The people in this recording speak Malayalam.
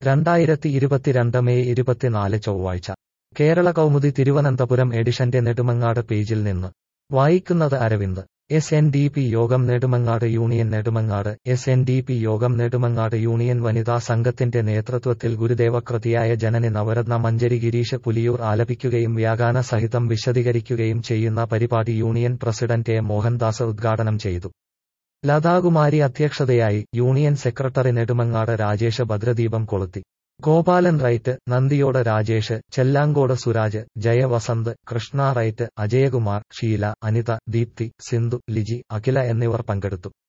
രണ്ടായിരത്തി ഇരുപത്തിരണ്ട് മെയ് ഇരുപത്തിനാല് ചൊവ്വാഴ്ച കേരള കൗമുദി തിരുവനന്തപുരം എഡിഷന്റെ നെടുമങ്ങാട് പേജിൽ നിന്ന് വായിക്കുന്നത് Aravind S N D P യോഗം Nedumangad union Nedumangad S N D P യോഗം നെടുമങ്ങാട് യൂണിയൻ വനിതാ സംഘത്തിന്റെ നേതൃത്വത്തിൽ ഗുരുദേവകൃതിയായ ജനനി നവരത്ന മഞ്ചരി ഗിരീഷ് പുലിയൂർ ആലപിക്കുകയും വ്യാഖ്യാന സഹിതം വിശദീകരിക്കുകയും ചെയ്യുന്ന പരിപാടി യൂണിയൻ പ്രസിഡന്റ് എ മോഹൻദാസ് ഉദ്ഘാടനം ചെയ്തു ലതാകുമാരി അധ്യക്ഷതയായി യൂണിയൻ സെക്രട്ടറി നെടുമങ്ങാട് രാജേഷ് ഭദ്രദീപം കൊളുത്തി ഗോപാലൻ റൈറ്റ് നന്ദിയോട് രാജേഷ് ചെല്ലാങ്കോട് സുരാജ് ജയവസന്ത് കൃഷ്ണ റൈറ്റ് അജയകുമാർ ഷീല അനിത ദീപ്തി സിന്ധു ലിജി അഖില എന്നിവർ പങ്കെടുത്തു